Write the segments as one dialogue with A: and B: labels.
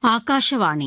A: ఆకాశవాణి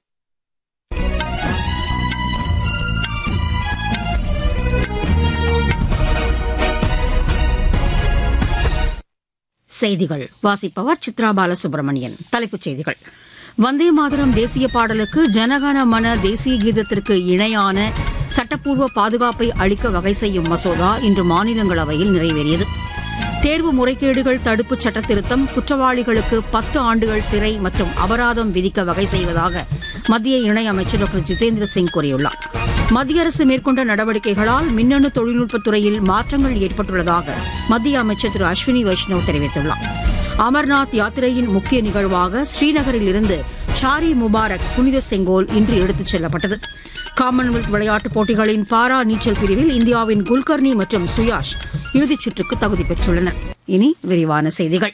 A: செய்திகள் வாசிப்பவர் சித்ரா பாலசுப்ரமணியன் தலைப்புச் செய்திகள் வந்தே மாதரம் தேசிய பாடலுக்கு ஜனகன மன தேசிய கீதத்திற்கு இணையான சட்டப்பூர்வ பாதுகாப்பை அளிக்க வகை செய்யும் மசோதா இன்று மாநிலங்களவையில் நிறைவேறியது தேர்வு முறைகேடுகள் தடுப்புச் சட்டத்திருத்தம் குற்றவாளிகளுக்கு பத்து ஆண்டுகள் சிறை மற்றும் அபராதம் விதிக்க வகை செய்வதாக மத்திய இணையமைச்சர் டாக்டர் ஜிதேந்திர சிங் கூறியுள்ளார் மத்திய அரசு மேற்கொண்ட நடவடிக்கைகளால் மின்னணு தொழில்நுட்பத் துறையில் மாற்றங்கள் ஏற்பட்டுள்ளதாக மத்திய அமைச்சர் திரு அஸ்வினி வைஷ்ணவ் தெரிவித்துள்ளார் அமர்நாத் யாத்திரையின் முக்கிய நிகழ்வாக ஸ்ரீநகரில் இருந்து சாரி முபாரக் புனித செங்கோல் இன்று எடுத்துச் செல்லப்பட்டது காமன்வெல்த் விளையாட்டுப் போட்டிகளின் பாரா நீச்சல் பிரிவில் இந்தியாவின் குல்கர்னி மற்றும் சுயாஷ் இறுதிச் சுற்றுக்கு தகுதி பெற்றுள்ளனர் இனி விரிவான செய்திகள்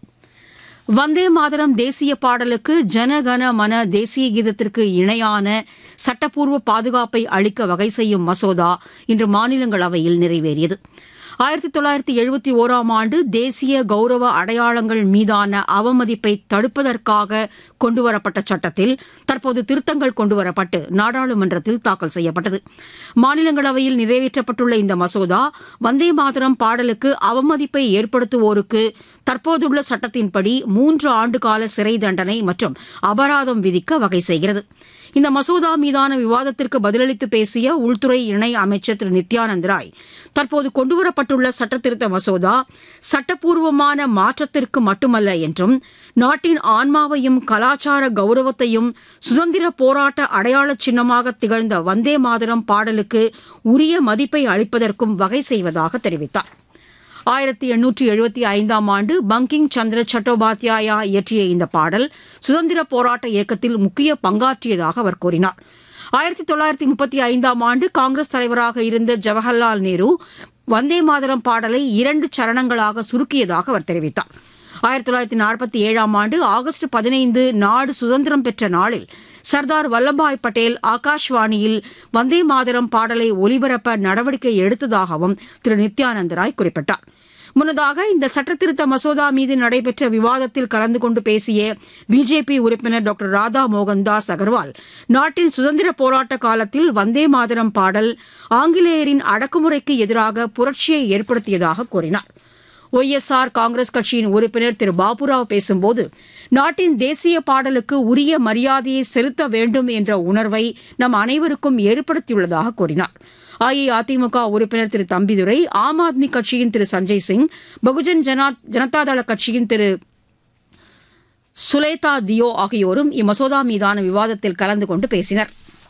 A: வந்தே மாதரம் தேசிய பாடலுக்கு ஜனகன மன தேசிய கீதத்திற்கு இணையான சட்டப்பூர்வ பாதுகாப்பை அளிக்க வகை செய்யும் மசோதா இன்று மாநிலங்களவையில் நிறைவேறியது ஆயிரத்தி தொள்ளாயிரத்தி எழுபத்தி ஓராம் ஆண்டு தேசிய கௌரவ அடையாளங்கள் மீதான அவமதிப்பை தடுப்பதற்காக கொண்டுவரப்பட்ட சட்டத்தில் தற்போது திருத்தங்கள் கொண்டுவரப்பட்டு நாடாளுமன்றத்தில் தாக்கல் செய்யப்பட்டது மாநிலங்களவையில் நிறைவேற்றப்பட்டுள்ள இந்த மசோதா வந்தே மாதரம் பாடலுக்கு அவமதிப்பை ஏற்படுத்துவோருக்கு தற்போதுள்ள சட்டத்தின்படி மூன்று ஆண்டுகால சிறை தண்டனை மற்றும் அபராதம் விதிக்க வகை செய்கிறது இந்த மசோதா மீதான விவாதத்திற்கு பதிலளித்து பேசிய உள்துறை இணை அமைச்சர் திரு நித்யானந்த் ராய் தற்போது கொண்டுவரப்பட்டுள்ள சட்டத்திருத்த மசோதா சட்டப்பூர்வமான மாற்றத்திற்கு மட்டுமல்ல என்றும் நாட்டின் ஆன்மாவையும் கலாச்சார கௌரவத்தையும் சுதந்திர போராட்ட அடையாள சின்னமாக திகழ்ந்த வந்தே மாதரம் பாடலுக்கு உரிய மதிப்பை அளிப்பதற்கும் வகை செய்வதாக தெரிவித்தார் ஆயிரத்தி எண்ணூற்றி எழுபத்தி ஐந்தாம் ஆண்டு பங்கிங் சந்திர சட்டோபாத்யாயா இயற்றிய இந்த பாடல் சுதந்திர போராட்ட இயக்கத்தில் முக்கிய பங்காற்றியதாக அவர் கூறினார் ஆயிரத்தி தொள்ளாயிரத்தி முப்பத்தி ஐந்தாம் ஆண்டு காங்கிரஸ் தலைவராக இருந்த ஜவஹர்லால் நேரு வந்தே மாதரம் பாடலை இரண்டு சரணங்களாக சுருக்கியதாக அவர் தெரிவித்தார் ஆயிரத்தி தொள்ளாயிரத்தி நாற்பத்தி ஏழாம் ஆண்டு ஆகஸ்ட் பதினைந்து நாடு சுதந்திரம் பெற்ற நாளில் சர்தார் வல்லபாய் பட்டேல் ஆகாஷ்வாணியில் வந்தே மாதரம் பாடலை ஒலிபரப்ப நடவடிக்கை எடுத்ததாகவும் திரு நித்யானந்த ராய் குறிப்பிட்டார் முன்னதாக இந்த சட்டத்திருத்த மசோதா மீது நடைபெற்ற விவாதத்தில் கலந்து கொண்டு பேசிய பிஜேபி உறுப்பினர் டாக்டர் ராதா மோகன்தாஸ் அகர்வால் நாட்டின் சுதந்திர போராட்ட காலத்தில் வந்தே மாதரம் பாடல் ஆங்கிலேயரின் அடக்குமுறைக்கு எதிராக புரட்சியை ஏற்படுத்தியதாக கூறினார் ஒய்எஸ்ஆர் காங்கிரஸ் கட்சியின் உறுப்பினர் திரு பாபுராவ் பேசும்போது நாட்டின் தேசிய பாடலுக்கு உரிய மரியாதையை செலுத்த வேண்டும் என்ற உணர்வை நம் அனைவருக்கும் ஏற்படுத்தியுள்ளதாக கூறினார் அஇஅதிமுக உறுப்பினர் திரு தம்பிதுரை ஆம் ஆத்மி கட்சியின் திரு சஞ்சய் சிங் பகுஜன் ஜனா ஜனதாதள கட்சியின் திரு சுலேதா தியோ ஆகியோரும் இம்மசோதா மீதான விவாதத்தில் கலந்து கொண்டு பேசினர்